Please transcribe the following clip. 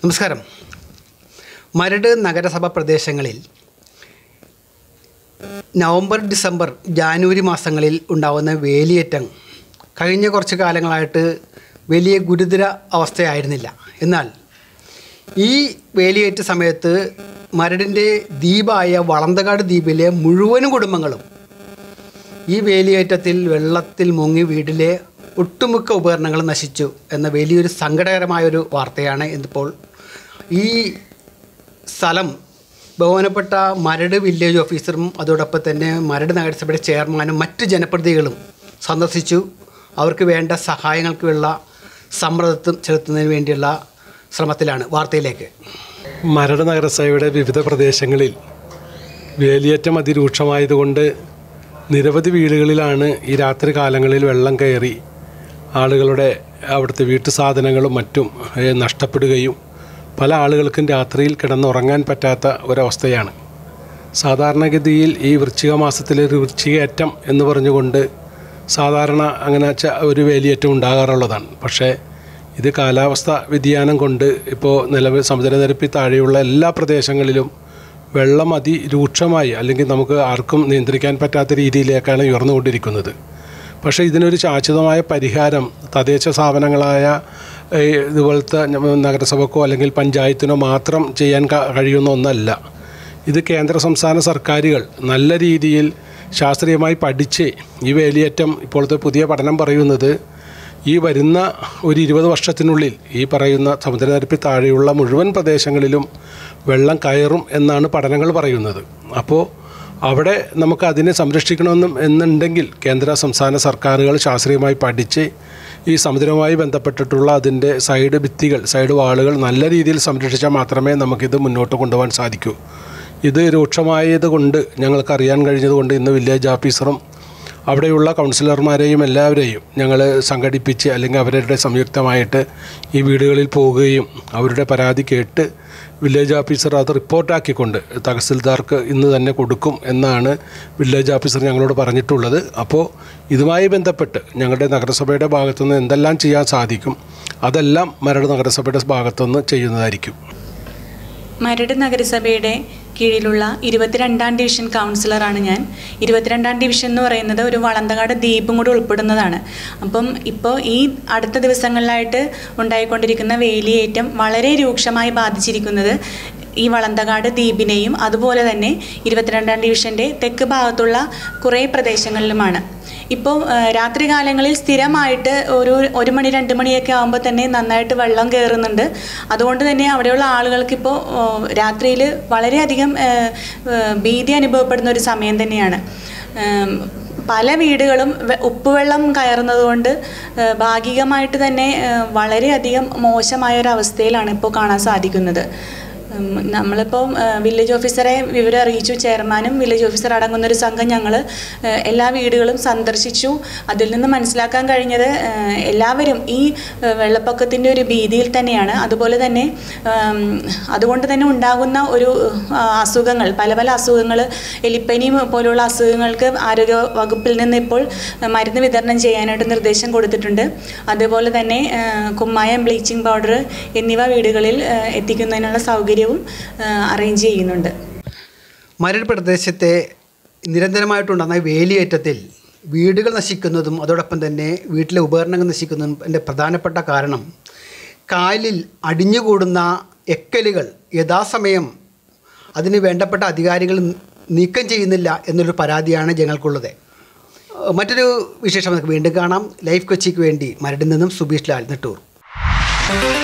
നമസ്കാരം മരട് നഗരസഭ പ്രദേശങ്ങളിൽ നവംബർ ഡിസംബർ ജാനുവരി മാസങ്ങളിൽ ഉണ്ടാകുന്ന വേലിയേറ്റം കഴിഞ്ഞ കുറച്ച് കാലങ്ങളായിട്ട് വലിയ ഗുരുതര അവസ്ഥയായിരുന്നില്ല എന്നാൽ ഈ വേലിയേറ്റ സമയത്ത് മരടിൻ്റെ ദ്വീപായ വളന്തകാട് ദ്വീപിലെ മുഴുവൻ കുടുംബങ്ങളും ഈ വേലിയേറ്റത്തിൽ വെള്ളത്തിൽ മുങ്ങി വീട്ടിലെ ഒട്ടുമുക്ക ഉപകരണങ്ങൾ നശിച്ചു എന്ന വലിയൊരു സങ്കടകരമായൊരു വാർത്തയാണ് ഇതിപ്പോൾ ഈ സ്ഥലം ബഹുമാനപ്പെട്ട മരട് വില്ലേജ് ഓഫീസറും അതോടൊപ്പം തന്നെ മരട് നഗരസഭയുടെ ചെയർമാനും മറ്റ് ജനപ്രതിനിധികളും സന്ദർശിച്ചു അവർക്ക് വേണ്ട സഹായങ്ങൾക്കുള്ള സമ്മർദ്ദം ചെലുത്തുന്നതിന് വേണ്ടിയുള്ള ശ്രമത്തിലാണ് വാർത്തയിലേക്ക് മരട് നഗരസഭയുടെ വിവിധ പ്രദേശങ്ങളിൽ വേലിയേറ്റം അതിരൂക്ഷമായതുകൊണ്ട് നിരവധി വീടുകളിലാണ് ഈ രാത്രി കാലങ്ങളിൽ വെള്ളം കയറി ആളുകളുടെ അവിടുത്തെ വീട്ടു സാധനങ്ങളും മറ്റും ഏ, നഷ്ടപ്പെടുകയും പല ആളുകൾക്കും രാത്രിയിൽ കിടന്നുറങ്ങാൻ പറ്റാത്ത ഒരവസ്ഥയാണ് സാധാരണഗതിയിൽ ഈ വൃശ്ചിക മാസത്തിലെ ഒരു വൃശ്ചികയേറ്റം എന്ന് പറഞ്ഞുകൊണ്ട് സാധാരണ അങ്ങനെ ച- ഒരു വേലിയേറ്റം ഉണ്ടാകാറുള്ളതാണ് പക്ഷേ ഇത് കാലാവസ്ഥ വ്യതിയാനം കൊണ്ട് ഇപ്പോൾ നിലവിൽ സമുദ്രനിരപ്പിൽ താഴെയുള്ള എല്ലാ പ്രദേശങ്ങളിലും വെള്ളം അതിരൂക്ഷമായി അല്ലെങ്കിൽ നമുക്ക് ആർക്കും നിയന്ത്രിക്കാൻ പറ്റാത്ത രീതിയിലേക്കാണ് ഉയർന്നുകൊണ്ടിരിക്കുന്നത് പക്ഷേ ഇതിനൊരു ശാശ്വതമായ പരിഹാരം തദ്ദേശ സ്ഥാപനങ്ങളായ ഏ, ഇതുപോലത്തെ ഞമ്മ- നഗരസഭക്കോ അല്ലെങ്കിൽ പഞ്ചായത്തിനോ മാത്രം ചെയ്യാൻ ക- കഴിയുന്ന ഒന്നല്ല ഇത് കേന്ദ്ര സംസ്ഥാന സർക്കാരുകൾ നല്ല രീതിയിൽ ശാസ്ത്രീയമായി പഠിച്ച് ഈ വേലിയേറ്റം ഇപ്പോഴത്തെ പുതിയ പഠനം പറയുന്നത് ഈ വരുന്ന ഒരു ഇരുപത് വർഷത്തിനുള്ളിൽ ഈ പറയുന്ന സമുദ്രനിരപ്പിൽ താഴെയുള്ള മുഴുവൻ പ്രദേശങ്ങളിലും വെള്ളം കയറും എന്നാണ് പഠനങ്ങൾ പറയുന്നത് അപ്പോൾ അവിടെ നമുക്ക് അതിനെ സംരക്ഷിക്കണമെന്നും എന്നുണ്ടെങ്കിൽ കേന്ദ്ര സംസ്ഥാന സർക്കാരുകൾ ശാസ്ത്രീയമായി പഠിച്ച് ഈ സമുദ്രവുമായി ബന്ധപ്പെട്ടിട്ടുള്ള അതിൻ്റെ സൈഡ് ഭിത്തികൾ സൈഡ് വാളുകൾ നല്ല രീതിയിൽ സംരക്ഷിച്ചാൽ മാത്രമേ നമുക്കിത് മുന്നോട്ട് കൊണ്ടുപോകാൻ സാധിക്കൂ ഇത് രൂക്ഷമായത് കൊണ്ട് ഞങ്ങൾക്ക് അറിയാൻ കഴിഞ്ഞതുകൊണ്ട് ഇന്ന് വില്ലേജ് ഓഫീസറും അവിടെയുള്ള കൗൺസിലർമാരെയും എല്ലാവരെയും ഞങ്ങൾ സംഘടിപ്പിച്ച് അല്ലെങ്കിൽ അവരുടെ സംയുക്തമായിട്ട് ഈ വീടുകളിൽ പോവുകയും അവരുടെ പരാതി കേട്ട് വില്ലേജ് ഓഫീസർ അത് റിപ്പോർട്ടാക്കിക്കൊണ്ട് തഹസിൽദാർക്ക് ഇന്ന് തന്നെ കൊടുക്കും എന്നാണ് വില്ലേജ് ഓഫീസർ ഞങ്ങളോട് പറഞ്ഞിട്ടുള്ളത് അപ്പോൾ ഇതുമായി ബന്ധപ്പെട്ട് ഞങ്ങളുടെ നഗരസഭയുടെ ഭാഗത്തുനിന്ന് എന്തെല്ലാം ചെയ്യാൻ സാധിക്കും അതെല്ലാം മരട് നഗരസഭയുടെ ഭാഗത്തുനിന്ന് ചെയ്യുന്നതായിരിക്കും മരട് നഗരസഭയുടെ കീഴിലുള്ള ഇരുപത്തിരണ്ടാം ഡിവിഷൻ കൗൺസിലറാണ് ഞാൻ ഇരുപത്തിരണ്ടാം ഡിവിഷൻ എന്ന് പറയുന്നത് ഒരു വളന്തകാട് ദ്വീപും കൂടി ഉൾപ്പെടുന്നതാണ് അപ്പം ഇപ്പോൾ ഈ അടുത്ത ദിവസങ്ങളിലായിട്ട് ഉണ്ടായിക്കൊണ്ടിരിക്കുന്ന വേലിയേറ്റം വളരെ രൂക്ഷമായി ബാധിച്ചിരിക്കുന്നത് ഈ വളന്തകാട് ദ്വീപിനെയും അതുപോലെ തന്നെ ഇരുപത്തിരണ്ടാം ഡിവിഷൻ്റെ തെക്ക് ഭാഗത്തുള്ള കുറേ പ്രദേശങ്ങളിലുമാണ് ഇപ്പോൾ രാത്രി കാലങ്ങളിൽ സ്ഥിരമായിട്ട് ഒരു ഒരു മണി രണ്ട് മണിയൊക്കെ ആകുമ്പോൾ തന്നെ നന്നായിട്ട് വെള്ളം കയറുന്നുണ്ട് അതുകൊണ്ട് തന്നെ അവിടെയുള്ള ആളുകൾക്ക് ഇപ്പോൾ രാത്രിയിൽ വളരെയധികം ആ, ആ, ഭീതി അനുഭവപ്പെടുന്ന ഒരു സമയം തന്നെയാണ് ഉം, പല വീടുകളും വെ- ഉപ്പുവെള്ളം കയറുന്നതുകൊണ്ട് ആ, ഭാഗികമായിട്ട് തന്നെ ആ, വളരെയധികം മോശമായ ഒരു അവസ്ഥയിലാണ് ഇപ്പോൾ കാണാൻ സാധിക്കുന്നത് ഉം, നമ്മളിപ്പോൾ ആ, വില്ലേജ് ഓഫീസറെ വിവരം അറിയിച്ചു ചെയർമാനും വില്ലേജ് ഓഫീസർ അടങ്ങുന്ന ഒരു സംഘം ഞങ്ങൾ എല്ലാ വീടുകളും സന്ദർശിച്ചു അതിൽ നിന്ന് മനസ്സിലാക്കാൻ കഴിഞ്ഞത് ആ, എല്ലാവരും ഈ ആ, വെള്ളപ്പൊക്കത്തിൻ്റെ ഒരു ഭീതിയിൽ തന്നെയാണ് അതുപോലെ തന്നെ ആം, അതുകൊണ്ട് തന്നെ ഉണ്ടാകുന്ന ഒരു ആ, അസുഖങ്ങൾ പല പല അസുഖങ്ങൾ എലിപ്പനി പോലുള്ള അസുഖങ്ങൾക്ക് ആരോഗ്യ വകുപ്പിൽ നിന്ന് ഇപ്പോൾ മരുന്ന് വിതരണം ചെയ്യാനായിട്ട് നിർദ്ദേശം കൊടുത്തിട്ടുണ്ട് അതുപോലെ തന്നെ ആ, കുമ്മായം ബ്ലീച്ചിങ് പൗഡർ എന്നിവ വീടുകളിൽ ആ, എത്തിക്കുന്നതിനുള്ള സൗകര്യവും അറേഞ്ച് ചെയ്യുന്നുണ്ട് മരട് പ്രദേശത്തെ നിരന്തരമായിട്ടുണ്ടാകുന്ന വേലിയേറ്റത്തിൽ വീടുകൾ നശിക്കുന്നതും അതോടൊപ്പം തന്നെ വീട്ടിലെ ഉപകരണങ്ങൾ നശിക്കുന്നതും എൻ്റെ പ്രധാനപ്പെട്ട കാരണം കായലിൽ അടിഞ്ഞുകൂടുന്ന എക്കലുകൾ യഥാസമയം അതിന് വേണ്ടപ്പെട്ട അധികാരികൾ നീക്കം ചെയ്യുന്നില്ല എന്നൊരു പരാതിയാണ് ജനങ്ങൾക്കുള്ളത് ഏഹ് മറ്റൊരു വിശേഷം നമുക്ക് വീണ്ടും കാണാം ലൈഫ് കൊച്ചിക്ക് വേണ്ടി മരടിൽ നിന്നും സുബീഷ് ലാൽ നെട്ടൂർ